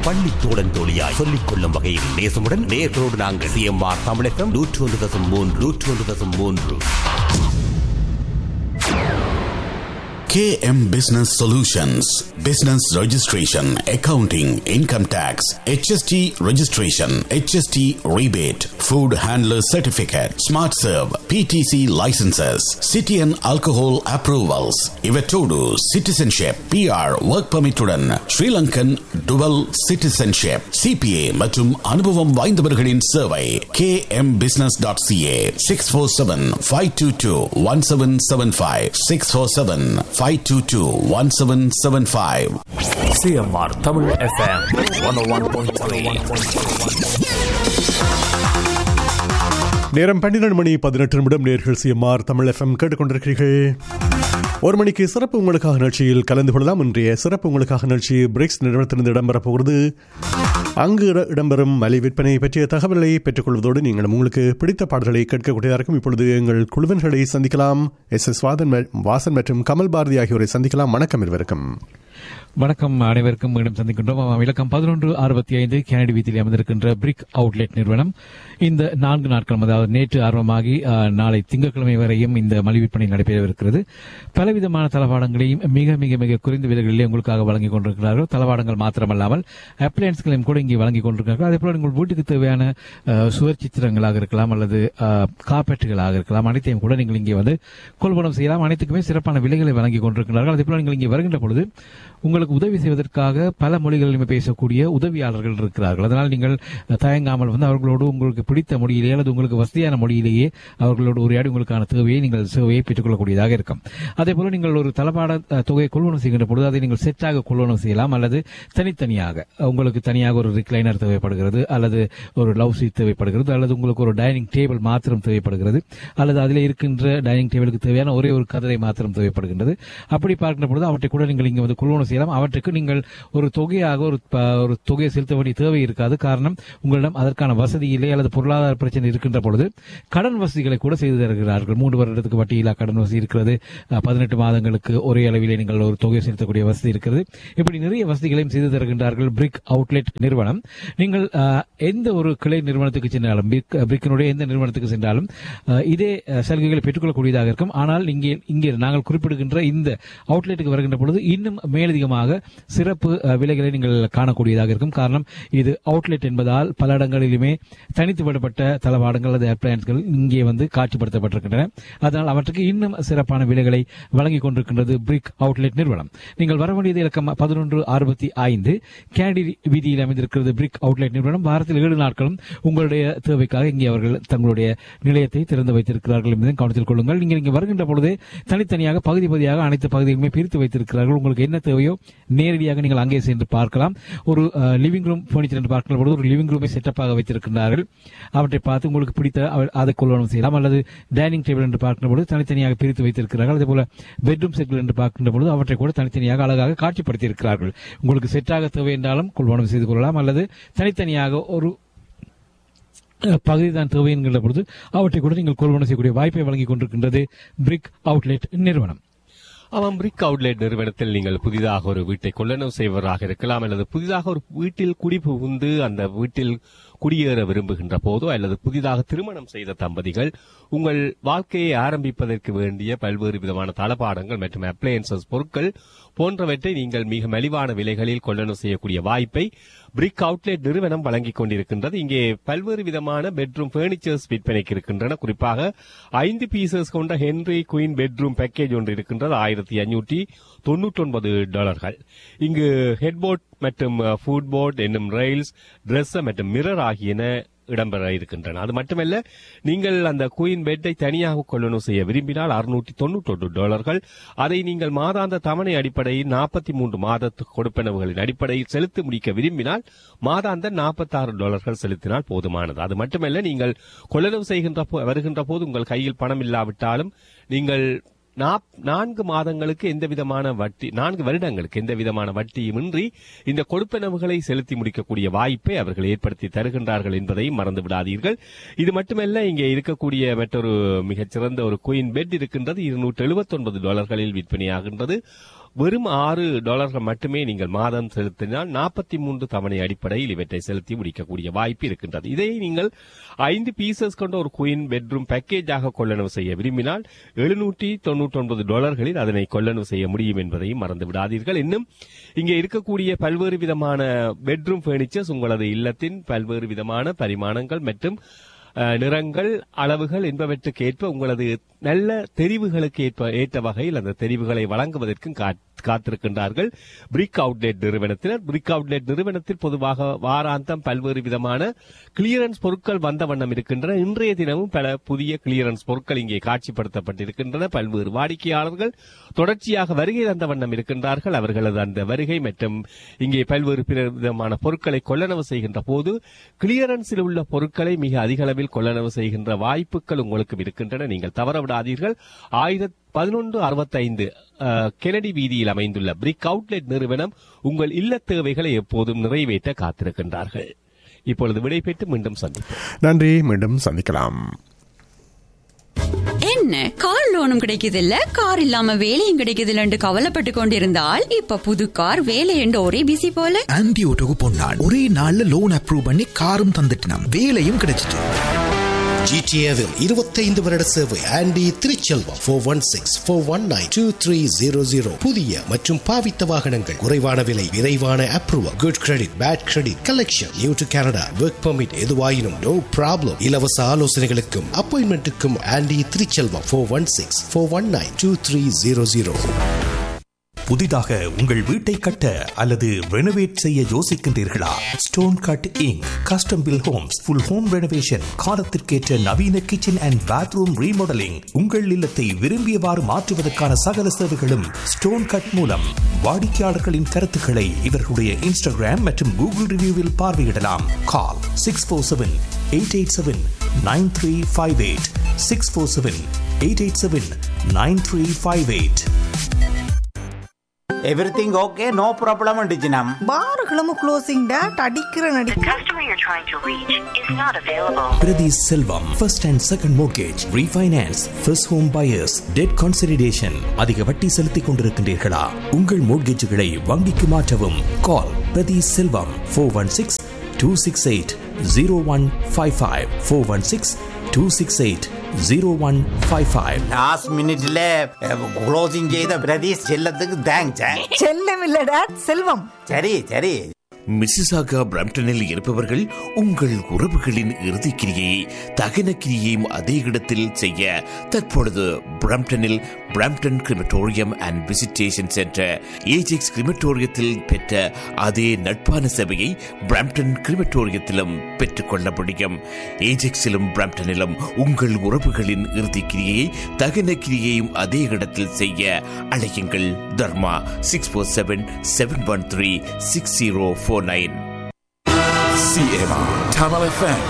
பள்ளி தோழன் தோழியாய் சொல்லிக் கொள்ளும் வகையில் நேசமுடன் நேர்களோடு நாங்கள் சிஎம்ஆர் தமிழகம் நூற்றி ஒன்று தசம் மூன்று நூற்றி ஒன்று தசம் மூன்று KM Business Solutions Business Registration, Accounting, Income Tax, HST Registration, HST Rebate, Food Handler Certificate, Smart Serve, PTC Licenses, City and Alcohol Approvals, Ivetodu, Citizenship, PR, Work Permituடன் Sri Lankan Dual Citizenship, CPA மற்றும் அனுபவம் வாய்ந்தவர்களின் சேவை kmbusiness.ca 647-522-1775 647-522-1775 CMR Tamil FM one one point three நேரம் பன்னிரண்டு மணி பதினெட்டு நிமிடம் நேர்கள் CMR Tamil FM கேட்டுக்கொண்டிருக்கிறீர்கள் ஒரு மணிக்கு சிறப்பு உங்களுக்காக நிகழ்ச்சியில் கலந்து கொள்ளலாம் இன்றைய சிறப்பு உங்களுக்காக நிகழ்ச்சி பிரிக்ஸ் நிறுவனத்திலிருந்து இடம்பெறப் போகிறது அங்கு இட- இடம்பெறும் மலை விற்பனை பற்றிய தகவலை பெற்றுக்கொள்வதோடு நீங்கள் உங்களுக்கு பிடித்த பாடல்களை கேட்கக்கூடியதாக இருக்கும் இப்பொழுது எங்கள் குழுவினர்களை சந்திக்கலாம் எஸ் எஸ் வாதன் ம- வாசன் மற்றும் கமல் பாரதி ஆகியோரை சந்திக்கலாம் வணக்கம் இருவருக்கும் வணக்கம் அனைவருக்கும் மீண்டும் சந்திக்கின்றோம் ஆமாம், இலக்கம் பதினொன்று அறுபத்தி ஐந்து கெனடி வீதியில் அமைந்திருக்கின்ற பிரிக் அவுட்லெட் நிறுவனம் இந்த நான்கு நாட்கள் அதாவது நேற்று ஆரம்பமாகி ஆ, நாளை திங்கட்கிழமை வரையும் இந்த மலிவு விற்பனை நடைபெறவிருக்கிறது பலவிதமான தளவாடங்களையும் மிக மிக மிக குறைந்த விலைகளிலே உங்களுக்காக வழங்கிக் கொண்டிருக்கிறார்கள் தளவாடங்கள் மாத்திரமல்லாமல் அப்ளையன்ஸ்களையும் கூட இங்கே வழங்கிக் கொண்டிருக்கிறார்கள் அதே போல உங்கள் வீட்டுக்கு தேவையான ஆ, சுவர் சித்திரங்களாக இருக்கலாம் அல்லது ஆ, காப்பெட்டுகளாக இருக்கலாம் அனைத்தையும் கூட நீங்கள் இங்கே வந்து கொள்வனம் செய்யலாம் அனைத்துக்குமே சிறப்பான விலைகளை வழங்கிக் கொண்டிருக்கிறார்கள் அதே போல நீங்கள் இங்கே வருகின்ற பொழுது உங்களுக்கு உதவி செய்வதற்காக பல மொழிகளிலுமே பேசக்கூடிய உதவியாளர்கள் இருக்கிறார்கள் அதனால் நீங்கள் தயங்காமல் வந்து அவர்களோடு உங்களுக்கு பிடித்த மொழியிலேயே அல்லது உங்களுக்கு வசதியான மொழியிலேயே அவர்களோடு உரையாடி உங்களுக்கான தேவையை நீங்கள் சேவையை பெற்றுக்கொள்ளக்கூடியதாக இருக்கும் அதே போல நீங்கள் ஒரு தளபாட அஹ், தொகையை கொள்வனம் செய்கின்ற பொழுது அதை நீங்கள் செட்டாக கொள்வனம் செய்யலாம் அல்லது தனித்தனியாக உங்களுக்கு தனியாக ஒரு ரிக்ளைனர் தேவைப்படுகிறது அல்லது ஒரு லவ் சீட் தேவைப்படுகிறது அல்லது உங்களுக்கு ஒரு டைனிங் டேபிள் மாத்திரம் தேவைப்படுகிறது அல்லது அதில் இருக்கின்ற டைனிங் டேபிளுக்கு தேவையான ஒரே ஒரு கதரை மாத்திரம் தேவைப்படுகின்றது அப்படி பார்க்கின்ற பொழுது அவற்றை கூட நீங்கள் இங்கே வந்து கொள்வனம் செய்யலாம் அவற்றுக்கு நீங்கள் ஒரு தொகையாக ஒரு ப- ஒரு தொகையை செலுத்த வேண்டிய தேவை இருக்காது காரணம் உங்களிடம் அதற்கான வசதி இல்லை அல்லது பொருளாதார பிரச்சனை இருக்கின்ற பொழுது கடன் வசதிகளை கூட செய்து தருகிறார்கள் மூன்று வருடத்துக்கு வட்டியில்லா கடன் வசதி இருக்கிறது அஹ், பதினெட்டு மாதங்களுக்கு ஒரே அளவிலே நீங்கள் ஒரு தொகையை செலுத்தக்கூடிய வசதி இருக்கிறது இப்படி நிறைய வசதிகளையும் செய்து தருகின்றார்கள் பிரிக் அவுட்லெட் நிறுவனம் நீங்கள் அஹ், எந்த ஒரு கிளை நிறுவனத்துக்கு சென்றாலும் பிரிக் பிரிக்கினுடைய எந்த நிறுவனத்துக்கு சென்றாலும் அஹ், இதே அஹ், சலுகைகளை பெற்றுக்கொள்ளக்கூடியதாக இருக்கும் ஆனால் இங்கே இங்கே நாங்கள் குறிப்பிடுகின்ற இந்த அவுட்லெட்டுக்கு வருகின்ற பொழுது இன்னும் மேலதிகமாக சிறப்பு அஹ், விலைகளை நீங்கள் காணக்கூடியதாக இருக்கும் காரணம் இது அவுட்லெட் என்பதால் பல இடங்களிலுமே தனித்து விடப்பட்ட தளவாடங்கள் அல்லது அப்ளையன்ஸ்கள் இங்கே வந்து காட்சிப்படுத்தப்பட்டிருக்கின்றன அதனால் அவற்றுக்கு இன்னும் சிறப்பான விலைகளை வழங்கிக் கொண்டிருக்கின்றது பிரிக் அவுட்லெட் நிறுவனம் நீங்கள் வர வேண்டியது இலக்கம் பதினொன்று அறுபத்தி ஐந்து கேடி வீதியில் அமைந்திருக்கிறது பிரிக் அவுட்லெட் நிறுவனம் வாரத்தில் ஏழு நாட்களும் உங்களுடைய தேவைக்காக இங்கே அவர்கள் தங்களுடைய நிலையத்தை திறந்து வைத்திருக்கிறார்கள் என்பதை கவனத்தில் கொள்ளுங்கள் நீங்கள் இங்கே வருகின்ற பொழுது தனித்தனியாக பகுதி பகுதியாக அனைத்து பகுதிகளுமே பிரித்து வைத்திருக்கிறார்கள் உங்களுக்கு என்ன தேவையோ நேரடியாக நீங்கள் அங்கே சென்று பார்க்கலாம் ஒரு லிவிங் ரூம் பர்னிச்சர் என்று பார்க்கிற பொழுது ஒரு லிவிங் ரூமை செட்டப்பாக வைத்திருக்கிறார்கள் அவற்றை பார்த்து உங்களுக்கு பிடித்த அவ- அதை கொள்வனம் செய்யலாம் அல்லது டைனிங் டேபிள் என்று பார்க்கின்ற பொழுது தனித்தனியாக பிரித்து வைத்திருக்கிறார்கள் அதே போல பெட்ரூம் செட்கள் என்று பார்க்கின்ற பொழுது அவற்றை கூட தனித்தனியாக அழகாக காட்சிப்படுத்தி இருக்கிறார்கள் உங்களுக்கு செட்டாக தேவை என்றாலும் கொள்வனம் செய்து கொள்ளலாம் அல்லது தனித்தனியாக ஒரு அஹ், பகுதி தான் தேவை என்கின்ற பொழுது அவற்றை கூட நீங்கள் கொள்வனம் செய்யக்கூடிய வாய்ப்பை வழங்கிக் கொண்டிருக்கின்றது பிரிக் அவுட்லெட் நிறுவனம் ஆமாம் பிரிக் அவுட்லெட் நிறுவனத்தில் நீங்கள் புதிதாக ஒரு வீட்டை கொள்ளளவு செய்வராக இருக்கலாம் அல்லது புதிதாக ஒரு வீட்டில் குடி புகுந்து அந்த வீட்டில் குடியேற விரும்புகின்ற போதோ அல்லது புதிதாக திருமணம் செய்த தம்பதிகள் உங்கள் வாழ்க்கையை ஆரம்பிப்பதற்கு வேண்டிய பல்வேறு விதமான தளபாடங்கள் மற்றும் அப்ளையன்சஸ் பொருட்கள் போன்றவற்றை நீங்கள் மிக மலிவான விலைகளில் கொள்ளளவு செய்யக்கூடிய வாய்ப்பை பிரிக் அவுட்லெட் நிறுவனம் வழங்கிக் கொண்டிருக்கின்றது இங்கே பல்வேறு விதமான பெட்ரூம் பர்னிச்சர்ஸ் விற்பனைக்கு இருக்கின்றன குறிப்பாக ஐந்து பீசஸ் கொண்ட ஹென்ரி குயின் பெட்ரூம் பேக்கேஜ் ஒன்று இருக்கின்றது ஆயிரத்தி அஞ்சூற்றி தொண்ணூற்றி ஒன்பது டாலர்கள் இங்கு ஹெட்போர்ட் மற்றும் ஃபுட் போர்ட் என்னும் ரயில்ஸ் Dresser மற்றும் மிரர் ஆகியன இடம்பெற இருக்கின்றன அது மட்டுமல்ல நீங்கள் அந்த குயின் பெட்டை தனியாக கொள்ளணும் செய்ய விரும்பினால் அறுநூற்றி தொண்ணூற்றொன்று டாலர்கள் அதை நீங்கள் மாதாந்த தவணை அடிப்படையில் நாற்பத்தி மூன்று மாதத்து கொடுப்பனவுகளின் அடிப்படையில் செலுத்தி முடிக்க விரும்பினால் மாதாந்த நாற்பத்தாறு டாலர்கள் செலுத்தினால் போதுமானது அது மட்டுமல்ல நீங்கள் கொள்ளளவு செய்கின்ற போ- வருகின்ற போது உங்கள் கையில் பணம் இல்லாவிட்டாலும் நீங்கள் நாப்- நான்கு மாதங்களுக்கு எந்த விதமான வட்டி நான்கு வருடங்களுக்கு எந்த விதமான வட்டியுமின்றி இந்த கொடுப்பனவுகளை செலுத்தி முடிக்கக்கூடிய வாய்ப்பை அவர்கள் ஏற்படுத்தி தருகின்றார்கள் என்பதையும் மறந்து விடாதீர்கள் இது மட்டுமல்ல இங்கே இருக்கக்கூடிய மற்றொரு மிகச்சிறந்த ஒரு குயின் பெட் இருக்கின்றது இருநூற்று எழுபத்தொன்பது டாலர்களில் விற்பனையாகின்றது வெறும் ஆறு டாலர்கள் மட்டுமே நீங்கள் மாதம் செலுத்தினால் நாற்பத்தி மூன்று தவணை அடிப்படையில் இவற்றை செலுத்தி முடிக்கக்கூடிய வாய்ப்பு இருக்கின்றது இதை நீங்கள் ஐந்து பீசஸ் கொண்ட ஒரு குயின் பெட்ரூம் பேக்கேஜாக கொள்ளளவு செய்ய விரும்பினால் எழுநூற்றி தொண்ணூற்றி ஒன்பது டாலர்களில் அதனை கொள்ளளவு செய்ய முடியும் என்பதையும் மறந்து விடாதீர்கள் இன்னும் இங்கே இருக்கக்கூடிய பல்வேறு விதமான பெட்ரூம் பர்னிச்சர்ஸ் உங்களது இல்லத்தின் பல்வேறு விதமான பரிமாணங்கள் மற்றும் அஹ், நிறங்கள் அளவுகள் என்பவற்றுக்கு ஏற்ப உங்களது நல்ல தெரிவுகளுக்கு ஏற்ப ஏற்ற வகையில் அந்த தெரிவுகளை வழங்குவதற்கும் காத்- காத்திருக்கின்றார்கள் பிரிக் அவுட்லெட் நிறுவனத்தினர் பிரிக் அவுட்லெட் நிறுவனத்தில் பொதுவாக வாராந்தம் பல்வேறு விதமான கிளியரன்ஸ் பொருட்கள் வந்த வண்ணம் இருக்கின்றன இன்றைய தினமும் பல புதிய கிளியரன்ஸ் பொருட்கள் இங்கே காட்சிப்படுத்தப்பட்டிருக்கின்றன பல்வேறு வாடிக்கையாளர்கள் தொடர்ச்சியாக வருகை தந்த வண்ணம் இருக்கின்றார்கள் அவர்களது அந்த வருகை மற்றும் இங்கே பல்வேறு பிற விதமான பொருட்களை கொள்ளளவு செய்கின்ற போது கிளியரன்ஸில் உள்ள பொருட்களை மிக அதிக அளவில் கொள்ளளவு செய்கின்ற வாய்ப்புகள் உங்களுக்கும் இருக்கின்றன நீங்கள் தவற விடாதீர்கள் ஆயிரத்தி பதினொன்று அறுபத்தைந்து கெனடி வீதியில் அமைந்துள்ள பிரிக் அவுட்லெட் நிறுவனம் உங்கள் இல்ல தேவைகளை எப்போதும் நிறைவேற்ற காத்திருக்கின்றார்கள் இப்பொழுது விடைபெற்று மீண்டும் சந்திப்போம் நன்றி மீண்டும் சந்திக்கலாம் என்ன கார் லோனும் கிடைக்குது இல்ல கார் இல்லாம வேலையும் கிடைக்குது இல்லன்னு கவலைப்பட்டு கொண்டிருந்தால் இப்ப புது கார் வேலை என்று ஒரே பிசி போல ஆன்டி ஓட்டோக்கு பொன்னாள் ஒரே நாள்ல லோன் அப்ரூவ் பண்ணி காரும் தந்துட்டினாம் வேலையும் கிடைச்சிட்டு ஜிடிஏவில் இருபத்தைந்து வருட சேவை Andy Thiruchelvam four one six four one nine two three zero zero புதிய மற்றும் பாவித்த வாகனங்கள் குறைவான விலை விரைவான approval good credit bad credit collection new to Canada work permit எதுவாயினும் நோ ப்ராப்ளம் இலவச ஆலோசனைகளுக்கும் அப்பாயின்மெண்ட்டுக்கும் Andy Thiruchelvam four one six four one nine two three zero zero புதிதாக உங்கள் வீட்டை கட்ட அல்லது ரெனோவேட் செய்ய யோசிக்கின்றீர்களா stone cut Inc custom build homes full home renovation காலத்திற்கேற்ற நவீன கிச்சன் அண்ட் பாத்ரூம் ரீமாடலிங் உங்கள் இல்லத்தை விரும்பியவாறு மாற்றுவதற்கான சகல சேவைகளும் ஸ்டோன் கட் மூலம் வாடிக்கையாளர்களின் கருத்துக்களை இவர்களுடைய இன்ஸ்டாகிராம் மற்றும் கூகுள் ரிவ்யூவில் பார்வையிடலாம் call six four seven eight eight seven nine three five eight six four seven eight eight seven nine three five eight everything okay no problem டிஜினம் பாருகளும் க்ளோசிங் டேட் அடிக்கிற நடி customer you're trying to reach is not available. Priti Selvam, first and second mortgage, refinance, first home buyers, debt consolidation. அதிக வட்டி செலுத்திக் கொண்டிருக்கின்றீர்களா உங்கள் மோட்கேஜுகளை வங்கிக்கு மாற்றவும் call Prathi Selvam four one six two six eight zero one five five four one six two six eight zero one five five last மினிட்ல closing செய்த பிரதீஷ் செல்லத்துக்கு thanks செல்லம் இல்ல டேட் செல்வம் சரி சரி மிசிசாகா பிரம்டனில் இருப்பவர்கள் உங்கள் உறவுகளின் இறுதிக்கிரியை தகன கிரியையும் அதே இடத்தில் செய்ய தற்பொழுது பிரம்டனில் Brampton crematorium and visitation centre Ajax கிரிமட்டோரியத்தில் பெற்ற அதே நட்பான சேவையை பிரம்டன் கிரிமட்டோரியத்திலும் பெற்றுக்கொள்ள முடியும் ஏஜெக்ஸிலும் பிரம்டனிலும் உங்கள் உறவுகளின் இறுதிக்கிரியை தகன கிரியையும் அதே இடத்தில் செய்ய அழையுங்கள் Dharma six four seven seven one three six zero four nine CMR Tamil FM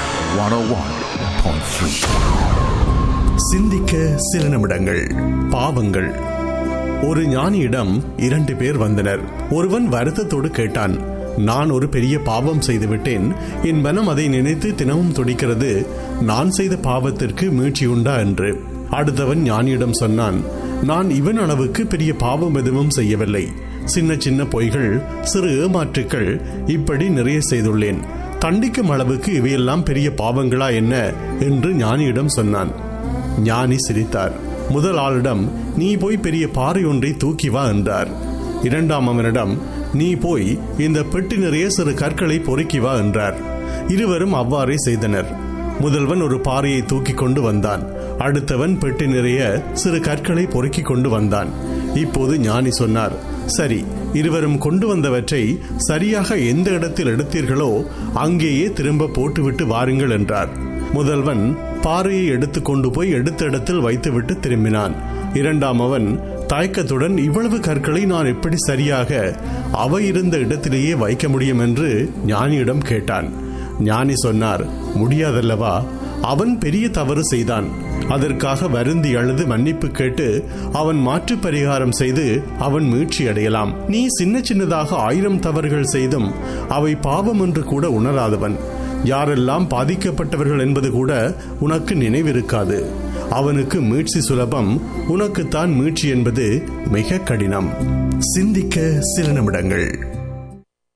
101.3. சிந்திக்க சில நிமிடங்கள் பாவங்கள் ஒரு ஞானியிடம் இரண்டு பேர் வந்தனர் ஒருவன் வருத்தத்தோடு கேட்டான் நான் ஒரு பெரிய பாவம் செய்துவிட்டேன் என் மனம் அதை நினைத்து தினமும் துடிக்கிறது நான் செய்த பாவத்திற்கு மீட்சியுண்டா என்று அடுத்தவன் ஞானியிடம் சொன்னான் நான் இவன் அளவுக்கு பெரிய பாவம் எதுவும் செய்யவில்லை சின்ன சின்ன பொய்கள் சிறு ஏமாற்றுக்கள் இப்படி நிறைய செய்துள்ளேன் தண்டிக்கும் அளவுக்கு இவையெல்லாம் பெரிய பாவங்களா என்ன என்று ஞானியிடம் சொன்னான் ஞானி சிரித்தார் முதல் ஆளிடம் நீ போய் பெரிய பாறை ஒன்றை தூக்கி வா என்றார் இரண்டாம் அவனிடம் நீ போய் இந்த பெட்டி நிறைய சிறு கற்களை பொறுக்கி வா என்றார் இருவரும் அவ்வாறே செய்தனர் முதல்வன் ஒரு பாறையை தூக்கி கொண்டு வந்தான் அடுத்தவன் பெட்டி நிறைய சிறு கற்களை பொறுக்கி கொண்டு வந்தான் இப்போது ஞானி சொன்னார் சரி இருவரும் கொண்டு வந்தவற்றை சரியாக எந்த இடத்தில் எடுத்தீர்களோ அங்கேயே திரும்ப போட்டுவிட்டு வாருங்கள் என்றார் முதல்வன் பாறையை எடுத்து கொண்டு போய் எடுத்த இடத்தில் வைத்துவிட்டு திரும்பினான் இரண்டாம் அவன் தயக்கத்துடன் இவ்வளவு கற்களை நான் எப்படி சரியாக அவை இருந்த இடத்திலேயே வைக்க முடியும் என்று ஞானியிடம் கேட்டான் ஞானி சொன்னார் முடியாதல்லவா அவன் பெரிய தவறு செய்தான் அதற்காக வருந்தி அழுது மன்னிப்பு கேட்டு அவன் மாற்று பரிகாரம் செய்து அவன் மீட்சி அடையலாம் நீ சின்ன சின்னதாக ஆயிரம் தவறுகள் செய்தும் அவை பாவம் என்று கூட உணராதவன் யாரெல்லாம் பாதிக்கப்பட்டவர்கள் என்பது கூட உனக்கு நினைவிருக்காது அவனுக்கு மீட்சி சுலபம் உனக்குத்தான் மீட்சி என்பது மிக கடினம் சிந்திக்க சில நிமிடங்கள்